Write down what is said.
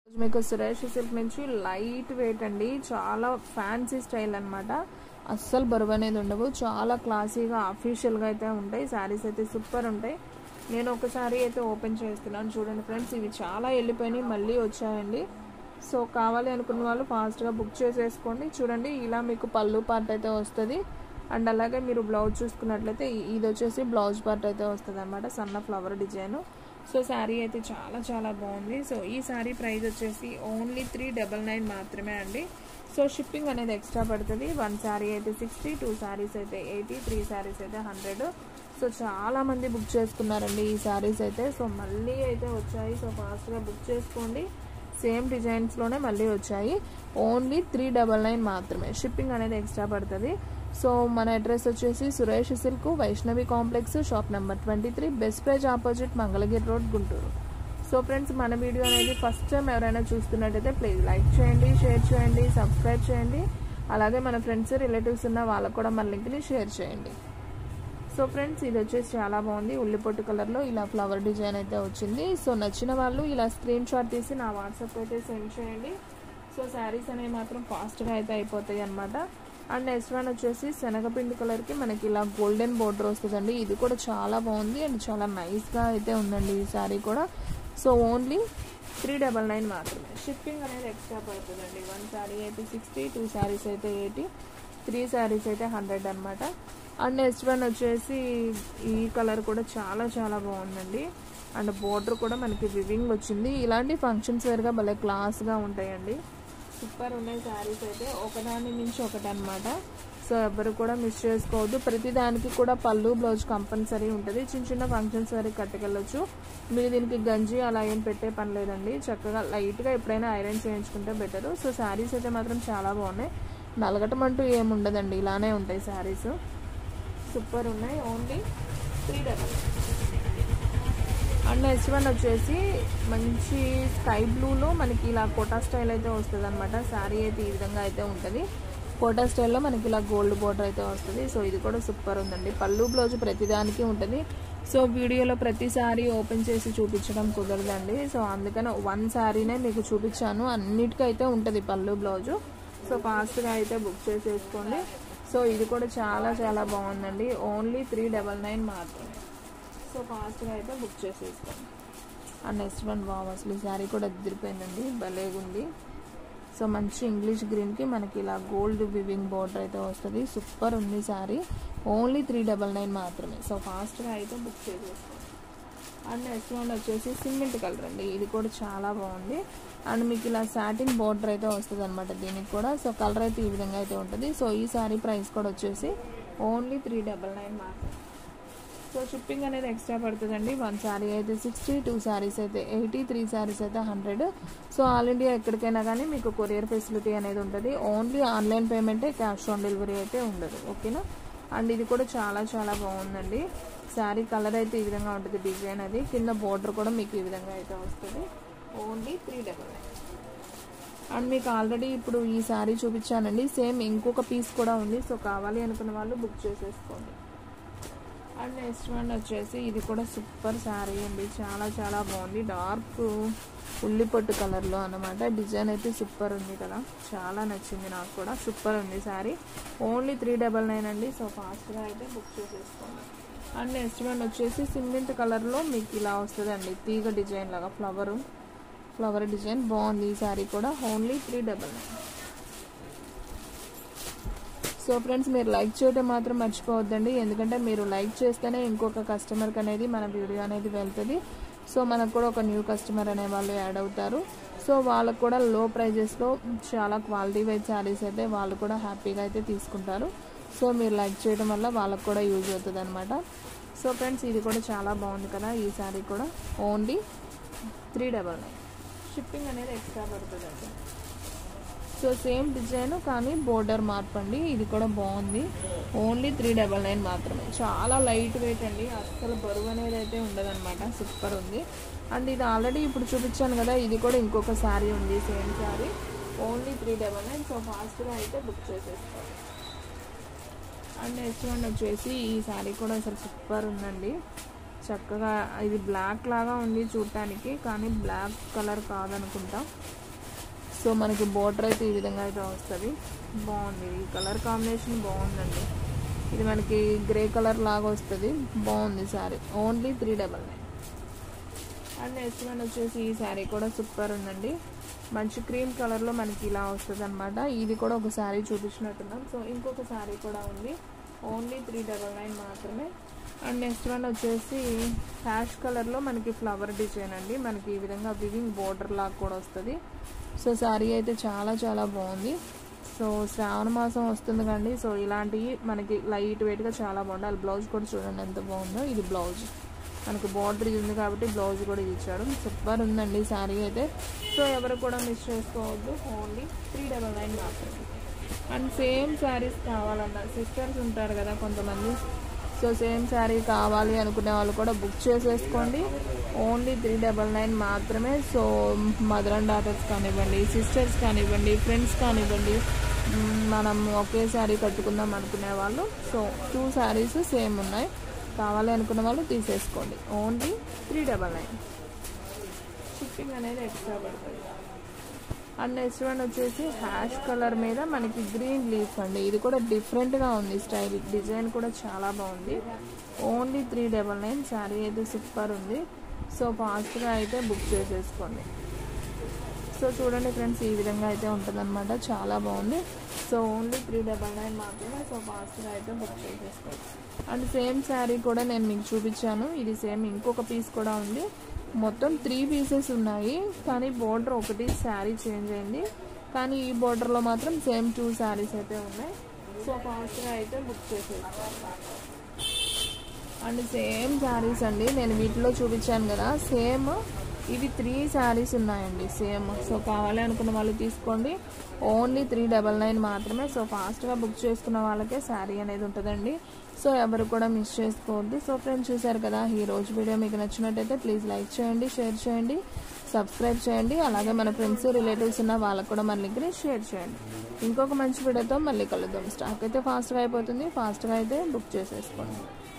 మీకు సురేష్ సిల్క్ నుంచి light weight అండి చాలా ఫ్యాన్సీ స్టైల్ అన్నమాట అస్సలు బరువు అనేది ఉండవు చాలా క్లాసీగా అఫీషియల్గా అయితే ఉంటాయి శారీస్ అయితే సూపర్ ఉంటాయి నేను ఒకసారి అయితే ఓపెన్ చేస్తున్నాను చూడండి ఫ్రెండ్స్ ఇవి చాలా వెళ్ళిపోయినాయి మళ్ళీ వచ్చాయండి సో కావాలి అనుకున్న వాళ్ళు ఫాస్ట్గా బుక్ చేసేసుకోండి చూడండి ఇలా మీకు పళ్ళు పార్ట్ అయితే వస్తుంది అండ్ అలాగే మీరు బ్లౌజ్ చూసుకున్నట్లయితే ఇ- ఇది వచ్చేసి బ్లౌజ్ పార్ట్ అయితే వస్తుంది అనమాట సన్న ఫ్లవర్ డిజైన్ సో శారీ అయితే చాలా చాలా బాగుంది సో ఈ శారీ ప్రైస్ వచ్చేసి ఓన్లీ త్రీ డబల్ నైన్ మాత్రమే అండి సో షిప్పింగ్ అనేది ఎక్స్ట్రా పడుతుంది వన్ శారీ అయితే సిక్స్టీ టూ శారీస్ అయితే ఎయిటీ త్రీ శారీస్ అయితే హండ్రెడ్ సో చాలా మంది బుక్ చేసుకున్నారండి ఈ శారీస్ అయితే సో మళ్ళీ అయితే వచ్చాయి సో ఫాస్ట్గా బుక్ చేసుకోండి సేమ్ డిజైన్స్లోనే మళ్ళీ వచ్చాయి ఓన్లీ త్రీ డబల్ నైన్ మాత్రమే షిప్పింగ్ అనేది ఎక్స్ట్రా పడుతుంది సో మన అడ్రస్ వచ్చేసి Suresh silk Vaishnavi complex shop number twenty three best price opposite Mangalagiri road Guntur so friends మన వీడియో అనేది ఫస్ట్ టైం ఎవరైనా చూస్తున్నట్టయితే ప్లీజ్ లైక్ చేయండి షేర్ చేయండి సబ్స్క్రైబ్ చేయండి అలాగే మన ఫ్రెండ్స్ రిలేటివ్స్ ఉన్న వాళ్ళకు కూడా మన లింక్ని షేర్ చేయండి సో ఫ్రెండ్స్ ఇది వచ్చేసి చాలా బాగుంది ఉల్లిపొట్టు కలర్లో ఇలా ఫ్లవర్ డిజైన్ అయితే వచ్చింది సో నచ్చిన వాళ్ళు ఇలా స్క్రీన్ షాట్ తీసి నా వాట్సాప్ అయితే సెండ్ చేయండి సో శారీస్ అనేవి మాత్రం ఫాస్ట్గా అయితే అయిపోతాయి అనమాట అండ్ నెక్స్ట్ వన్ వచ్చేసి శనగపిండి కలర్కి మనకి ఇలా గోల్డెన్ బోర్డర్ వస్తుందండి ఇది కూడా చాలా బాగుంది అండ్ చాలా నైస్గా అయితే ఉందండి ఈ శారీ కూడా so only three double nine మాత్రమే షిప్పింగ్ అనేది ఎక్స్ట్రా పడుతుందండి వన్ శారీ అయితే సిక్స్టీ టూ శారీస్ అయితే ఎయిటీ త్రీ శారీస్ అయితే హండ్రెడ్ అనమాట అండ్ నెక్స్ట్ వన్ వచ్చేసి ఈ కలర్ కూడా చాలా చాలా బాగుందండి అండ్ బోర్డర్ కూడా మనకి వివింగ్ వచ్చింది ఇలాంటి ఫంక్షన్స్ వేరుగా భలే క్లాస్గా ఉంటాయండి సూపర్ ఉన్నాయి శారీస్ అయితే ఒకదాని మించి ఒకటి అనమాట సో ఎవరు కూడా మిస్ చేసుకోవద్దు ప్రతి దానికి కూడా పళ్ళు బ్లౌజ్ కంపల్సరీ ఉంటుంది చిన్న చిన్న ఫంక్షన్స్ వరకు కట్టుకెళ్ళొచ్చు మీరు దీనికి గంజి అలా ఏం పెట్టే పని లేదండి చక్కగా లైట్గా ఎప్పుడైనా ఐరన్ చేయించుకుంటే బెటర్ సో శారీస్ అయితే మాత్రం చాలా బాగున్నాయి నలగటం అంటూ ఏముండదండి ఇలానే ఉంటాయి శారీస్ సూపర్ ఉన్నాయి only three double and next one వచ్చేసి మంచి స్కై బ్లూలో మనకి ఇలా కోటా స్టైల్ అయితే వస్తుంది అనమాట శారీ అయితే ఈ విధంగా అయితే ఉంటుంది కోటా స్టైల్లో మనకి ఇలా గోల్డ్ బోర్డర్ అయితే వస్తుంది సో ఇది కూడా సూపర్ ఉందండి పళ్ళు బ్లౌజ్ ప్రతిదానికి ఉంటుంది సో వీడియోలో ప్రతి శారీ ఓపెన్ చేసి చూపించడం కుదరదండి సో అందుకని వన్ శారీనే మీకు చూపించాను అన్నిటికైతే ఉంటుంది పళ్ళు బ్లౌజు సో ఫాస్ట్గా అయితే బుక్ చేసేసుకోండి సో ఇది కూడా చాలా చాలా బాగుందండి ఓన్లీ త్రీ డబల్ నైన్ మాత్రమే సో ఫాస్ట్గా అయితే బుక్ చేసేసుకోండి ఆ నెక్స్ట్ వన్ బాగా అసలు ఈ శారీ కూడా ఎదిరిపోయిందండి భలేగుంది సో మంచి ఇంగ్లీష్ గ్రీన్కి మనకి ఇలా గోల్డ్ వివింగ్ బోర్డర్ అయితే వస్తుంది సూపర్ ఉంది sari only three double nine మాత్రమే సో ఫాస్ట్గా అయితే బుక్ చేసేసుకోండి అండ్ నెక్స్ట్ వన్ వచ్చేసి సిమెంట్ కలర్ అండి ఇది కూడా చాలా బాగుంది అండ్ మీకు ఇలా సాటిన్ బోర్డర్ అయితే వస్తుంది అనమాట దీనికి కూడా సో కలర్ అయితే ఈ విధంగా అయితే ఉంటుంది సో ఈ శారీ ప్రైస్ కూడా వచ్చేసి ఓన్లీ త్రీ డబల్ నైన్ మాత్రమే సో షిప్పింగ్ అనేది ఎక్స్ట్రా పడుతుందండి వన్ శారీ అయితే సిక్స్టీ టూ శారీస్ అయితే ఎయిటీ త్రీ శారీస్ అయితే హండ్రెడ్ సో ఆల్ ఇండియా ఎక్కడికైనా కానీ మీకు కొరియర్ ఫెసిలిటీ అనేది ఉంటుంది ఓన్లీ ఆన్లైన్ పేమెంటే క్యాష్ ఆన్ డెలివరీ అయితే ఉండదు ఓకేనా అండ్ ఇది కూడా చాలా చాలా బాగుందండి శారీ కలర్ అయితే ఈ విధంగా ఉంటుంది డిజైన్ అది కింద బోర్డర్ కూడా మీకు ఈ విధంగా అయితే వస్తుంది only three double nine and మీకు ఆల్రెడీ ఇప్పుడు ఈ శారీ చూపించానండి సేమ్ ఇంకొక పీస్ కూడా ఉంది సో కావాలి అనుకున్న వాళ్ళు బుక్ చేసేసుకోండి అండ్ నెక్స్ట్ వన్ వచ్చేసి ఇది కూడా సూపర్ శారీ అండి చాలా చాలా బాగుంది డార్క్ ఉల్లిపొట్టు కలర్లో అనమాట డిజైన్ అయితే సూపర్ ఉంది కదా చాలా నచ్చింది నాకు కూడా సూపర్ ఉంది sari only three double nine అండి సో ఫాస్ట్గా అయితే బుక్ చేసేసుకోండి అండ్ నెక్స్ట్ వన్ వచ్చేసి సిమెంట్ కలర్లో మీకు ఇలా వస్తుందండి తీగ డిజైన్ లాగా ఫ్లవరు ఫ్లవర్ డిజైన్ బాగుంది ఈ శారీ కూడా only three double nine so friends మీరు లైక్ చేయడం మాత్రం మర్చిపోవద్దండి ఎందుకంటే మీరు లైక్ చేస్తేనే ఇంకొక కస్టమర్కి అనేది మన వీడియో అనేది వెళ్తుంది సో మనకు కూడా ఒక న్యూ కస్టమర్ అనే వాళ్ళు యాడ్ అవుతారు సో వాళ్ళకు కూడా లో ప్రైజెస్లో చాలా క్వాలిటీ వైజ్ శారీస్ అయితే వాళ్ళు కూడా హ్యాపీగా అయితే తీసుకుంటారు సో మీరు లైక్ చేయడం వల్ల వాళ్ళకు కూడా యూజ్ అవుతుంది అనమాట సో ఫ్రెండ్స్ ఇది కూడా చాలా బాగుంది కదా ఈ శారీ కూడా only three double nine shipping అనేది ఎక్స్ట్రా పడుతుందండి సో సేమ్ డిజైన్ కానీ బోర్డర్ మార్పు అండి ఇది కూడా బాగుంది ఓన్లీ త్రీ డబల్ నైన్ మాత్రమే చాలా లైట్ వెయిట్ అండి అస్సలు బరువు అనేది అయితే ఉండదన్నమాట సూపర్ ఉంది అండ్ ఇది ఆల్రెడీ ఇప్పుడు చూపించాను కదా ఇది కూడా ఇంకొక శారీ ఉంది same sari only three double nine so ఫాస్ట్గా అయితే బుక్ చేసేసుకోవాలి అండ్ నెక్స్ట్ వన్ వచ్చేసి ఈ శారీ కూడా అసలు సూపర్ ఉందండి చక్కగా ఇది బ్లాక్ లాగా ఉంది చూడటానికి కానీ బ్లాక్ కలర్ కాదనుకుంటా సో మనకి బోర్డర్ అయితే ఈ విధంగా అయితే వస్తుంది బాగుంది ఈ కలర్ కాంబినేషన్ బాగుందండి ఇది మనకి గ్రే కలర్ లాగా వస్తుంది బాగుంది sari only three double nine and next one వచ్చేసి ఈ శారీ కూడా సూపర్ ఉందండి మంచి క్రీమ్ కలర్లో మనకి ఇలా వస్తుంది అనమాట ఇది కూడా ఒక శారీ చూపించినట్టున్నాం సో ఇంకొక శారీ కూడా ఉంది ఓన్లీ త్రీ డబల్ నైన్ మాత్రమే అండ్ నెక్స్ట్ వన్ వచ్చేసి హ్యాష్ కలర్లో మనకి ఫ్లవర్ డిజైన్ అండి మనకి ఈ విధంగా వివింగ్ బోర్డర్ లాగా కూడా వస్తుంది సో శారీ అయితే చాలా చాలా బాగుంది సో శ్రావణ మాసం వస్తుంది కండి సో ఇలాంటివి మనకి లైట్ వెయిట్గా చాలా బాగుండాలి బ్లౌజ్ కూడా చూడండి ఎంత బాగుందో ఇది బ్లౌజ్ మనకు బార్డర్ ఇది ఉంది కాబట్టి బ్లౌజ్ కూడా ఇచ్చాడు సూపర్ ఉందండి శారీ అయితే సో ఎవరు కూడా మిస్ చేసుకోవద్దు ఓన్లీ త్రీ డబల్ నైన్ మాత్రమే అండ్ సేమ్ శారీస్ కావాలన్న సిస్టర్స్ ఉంటారు కదా కొంతమంది సో సేమ్ శారీ కావాలి అనుకునే వాళ్ళు కూడా బుక్ చేసేసుకోండి ఓన్లీ త్రీ డబల్ నైన్ మాత్రమే సో మదర్ అండ్ డాటర్స్ కానివ్వండి సిస్టర్స్ కానివ్వండి ఫ్రెండ్స్ కానివ్వండి మ్, మనం ఒకే శారీ కట్టుకుందాం అనుకునే వాళ్ళు సో టూ శారీస్ సేమ్ ఉన్నాయి కావాలి అనుకున్న వాళ్ళు తీసేసుకోండి only three double nine shipping అనేది ఎక్స్ట్రా పడుతుంది అండ్ నెక్స్ట్ వన్ వచ్చేసి హ్యాష్ కలర్ మీద మనకి గ్రీన్ లీఫ్ అండి ఇది కూడా డిఫరెంట్గా ఉంది స్టైల్ డిజైన్ కూడా చాలా బాగుంది only three double nine sari అయితే సూపర్ ఉంది సో ఫాస్ట్గా అయితే బుక్ చేసేసుకోండి సో చూడండి ఫ్రెండ్స్ ఈ విధంగా అయితే ఉంటుందన్నమాట చాలా బాగుంది so only three double nine మాత్రమే సో ఫాస్ట్గా అయితే బుక్ చేసేసుకోండి అండ్ సేమ్ శారీ కూడా నేను మీకు చూపించాను ఇది సేమ్ ఇంకొక పీస్ కూడా ఉంది మొత్తం త్రీ పీసెస్ ఉన్నాయి కానీ బోర్డర్ ఒకటి శారీ చేంజ్ అయింది కానీ ఈ బోర్డర్లో మాత్రం సేమ్ టూ శారీస్ అయితే ఉన్నాయి సో ఫాస్ట్గా అయితే బుక్ చేసేసుకోండి అండ్ సేమ్ శారీస్ అండి నేను వీటిలో చూపించాను కదా సేమ్ ఇవి త్రీ శారీస్ ఉన్నాయండి సేమ్ సో కావాలి అనుకున్న వాళ్ళు తీసుకోండి ఓన్లీ త్రీ డబల్ నైన్ మాత్రమే సో ఫాస్ట్గా బుక్ చేసుకున్న వాళ్ళకే శారీ అనేది ఉంటుందండి సో ఎవరు కూడా మిస్ చేసుకోవద్దు సో ఫ్రెండ్స్ చూసారు కదా ఈ రోజు వీడియో మీకు నచ్చినట్టయితే ప్లీజ్ లైక్ చేయండి షేర్ చేయండి సబ్స్క్రైబ్ చేయండి అలాగే మన ఫ్రెండ్స్ రిలేటివ్స్ ఉన్న వాళ్ళకు కూడా మన లింక్ని షేర్ చేయండి ఇంకొక మంచి వీడియోతో మళ్ళీ కలుద్దాం స్టాక్ అయితే ఫాస్ట్గా అయిపోతుంది ఫాస్ట్గా అయితే బుక్ చేసేసుకోండి